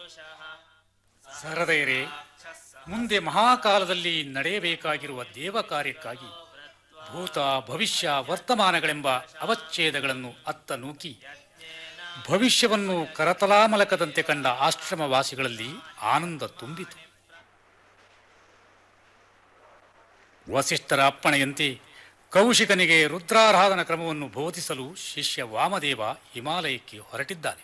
ಸಹೃದಯರೇ ಮುಂದೆ ಮಹಾಕಾಲದಲ್ಲಿ ನಡೆಯಬೇಕಾಗಿರುವ ದೇವ ಕಾರ್ಯಕ್ಕಾಗಿ ಭೂತ ಭವಿಷ್ಯ ವರ್ತಮಾನಗಳೆಂಬ ಅವಚ್ಛೇದಗಳನ್ನು ಅತ್ತ ನೂಕಿ ಭವಿಷ್ಯವನ್ನು ಕರತಲಾಮಲಕದಂತೆ ಕಂಡ ಆಶ್ರಮವಾಸಿಗಳಲ್ಲಿ ಆನಂದ ತುಂಬಿತು ವಸಿಷ್ಠರ ಅಪ್ಪಣೆಯಂತೆ ಕೌಶಿಕನಿಗೆ ರುದ್ರಾರಾಧನ ಕ್ರಮವನ್ನು ಬೋಧಿಸಲು ಶಿಷ್ಯ ವಾಮದೇವ ಹಿಮಾಲಯಕ್ಕೆ ಹೊರಟಿದ್ದಾನೆ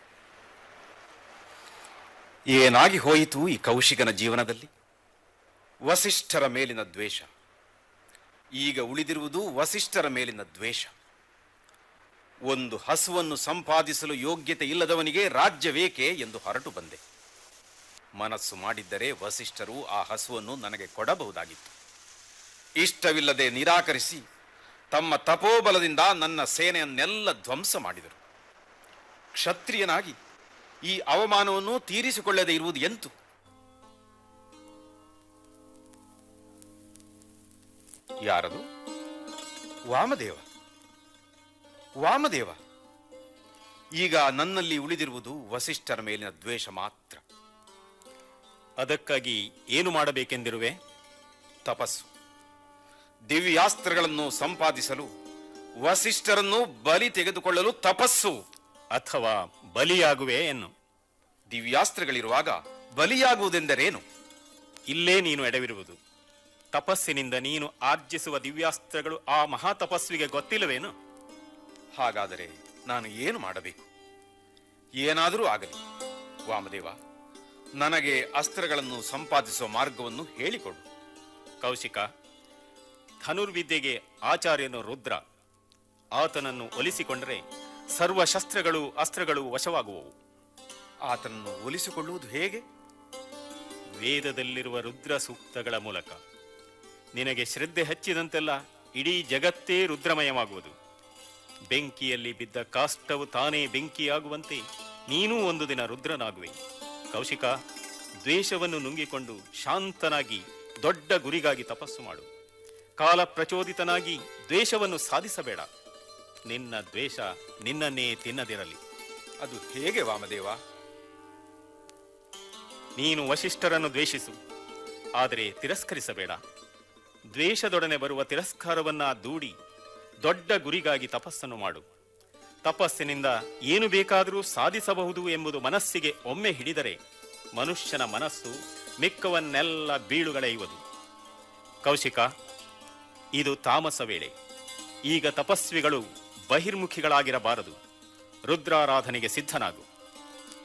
ಏನಾಗಿ ಹೋಯಿತು ಈ ಕೌಶಿಕನ ಜೀವನದಲ್ಲಿ ವಸಿಷ್ಠರ ಮೇಲಿನ ದ್ವೇಷ ಈಗ ಉಳಿದಿರುವುದು ವಸಿಷ್ಠರ ಮೇಲಿನ ದ್ವೇಷ ಒಂದು ಹಸುವನ್ನು ಸಂಪಾದಿಸಲು ಯೋಗ್ಯತೆ ಇಲ್ಲದವನಿಗೆ ರಾಜ್ಯವೇಕೆ ಎಂದು ಹೊರಟು ಬಂದೆ ಮನಸ್ಸು ಮಾಡಿದ್ದರೆ ವಸಿಷ್ಠರು ಆ ಹಸುವನ್ನು ನನಗೆ ಕೊಡಬಹುದಾಗಿತ್ತು ಇಷ್ಟವಿಲ್ಲದೆ ನಿರಾಕರಿಸಿ ತಮ್ಮ ತಪೋಬಲದಿಂದ ನನ್ನ ಸೇನೆಯನ್ನೆಲ್ಲ ಧ್ವಂಸ ಮಾಡಿದರು ಕ್ಷತ್ರಿಯನಾಗಿ ಈ ಅವಮಾನವನ್ನು ತೀರಿಸಿಕೊಳ್ಳದೆ ಇರುವುದು ಎಂತು ಯಾರದು ವಾಮದೇವ ವಾಮದೇವ ಈಗ ನನ್ನಲ್ಲಿ ಉಳಿದಿರುವುದು ವಸಿಷ್ಠರ ಮೇಲಿನ ದ್ವೇಷ ಮಾತ್ರ ಅದಕ್ಕಾಗಿ ಏನು ಮಾಡಬೇಕೆಂದಿರುವೆ ತಪಸ್ಸು ದಿವ್ಯಾಸ್ತ್ರಗಳನ್ನು ಸಂಪಾದಿಸಲು ವಸಿಷ್ಠರನ್ನು ಬಲಿ ತೆಗೆದುಕೊಳ್ಳಲು ತಪಸ್ಸು ಅಥವಾ ಬಲಿಯಾಗುವೆ ಎನ್ನು ದಿವ್ಯಾಸ್ತ್ರಗಳಿರುವಾಗ ಬಲಿಯಾಗುವುದೆಂದರೇನು ಇಲ್ಲೇ ನೀನು ಎಡವಿರುವುದು ತಪಸ್ಸಿನಿಂದ ನೀನು ಆರ್ಜಿಸುವ ದಿವ್ಯಾಸ್ತ್ರಗಳು ಆ ಮಹಾ ತಪಸ್ವಿಗೆ ಗೊತ್ತಿಲ್ಲವೇನು ಹಾಗಾದರೆ ನಾನು ಏನು ಮಾಡಬೇಕು ಏನಾದರೂ ಆಗಲಿ ವಾಮದೇವ ನನಗೆ ಅಸ್ತ್ರಗಳನ್ನು ಸಂಪಾದಿಸುವ ಮಾರ್ಗವನ್ನು ಹೇಳಿಕೊಡು ಕೌಶಿಕ ಧನುರ್ವಿದ್ಯೆಗೆ ಆಚಾರ್ಯನು ರುದ್ರ ಆತನನ್ನು ಒಲಿಸಿಕೊಂಡರೆ ಸರ್ವ ಶಸ್ತ್ರಗಳು ಅಸ್ತ್ರಗಳು ವಶವಾಗುವವು ಆತನನ್ನು ಒಲಿಸಿಕೊಳ್ಳುವುದು ಹೇಗೆ ವೇದದಲ್ಲಿರುವ ರುದ್ರ ಸೂಕ್ತಗಳ ಮೂಲಕ ನಿನಗೆ ಶ್ರದ್ಧೆ ಹಚ್ಚಿದಂತೆಲ್ಲ ಇಡೀ ಜಗತ್ತೇ ರುದ್ರಮಯವಾಗುವುದು ಬೆಂಕಿಯಲ್ಲಿ ಬಿದ್ದ ಕಾಷ್ಟವು ತಾನೇ ಬೆಂಕಿಯಾಗುವಂತೆ ನೀನೂ ಒಂದು ದಿನ ರುದ್ರನಾಗುವೆ ಕೌಶಿಕ ದ್ವೇಷವನ್ನು ನುಂಗಿಕೊಂಡು ಶಾಂತನಾಗಿ ದೊಡ್ಡ ಗುರಿಗಾಗಿ ತಪಸ್ಸು ಮಾಡು ಕಾಲ ಪ್ರಚೋದಿತನಾಗಿ ದ್ವೇಷವನ್ನು ಸಾಧಿಸಬೇಡ ನಿನ್ನ ದ್ವೇಷ ನಿನ್ನನ್ನೇ ತಿನ್ನದಿರಲಿ ಅದು ಹೇಗೆ ವಾಮದೇವ ನೀನು ವಶಿಷ್ಠರನ್ನು ದ್ವೇಷಿಸು ಆದರೆ ತಿರಸ್ಕರಿಸಬೇಡ ದ್ವೇಷದೊಡನೆ ಬರುವ ತಿರಸ್ಕಾರವನ್ನ ದೂಡಿ ದೊಡ್ಡ ಗುರಿಗಾಗಿ ತಪಸ್ಸನ್ನು ಮಾಡು ತಪಸ್ಸಿನಿಂದ ಏನು ಬೇಕಾದರೂ ಸಾಧಿಸಬಹುದು ಎಂಬುದು ಮನಸ್ಸಿಗೆ ಒಮ್ಮೆ ಹಿಡಿದರೆ ಮನುಷ್ಯನ ಮನಸ್ಸು ಮಿಕ್ಕವನ್ನೆಲ್ಲ ಬೀಳುಗಳೆಯುವುದು ಕೌಶಿಕ ಇದು ತಾಮಸ ವೇಳೆ ಈಗ ತಪಸ್ವಿಗಳು ಬಹಿರ್ಮುಖಿಗಳಾಗಿರಬಾರದು ರುದ್ರಾರಾಧನೆಗೆ ಸಿದ್ಧನಾಗು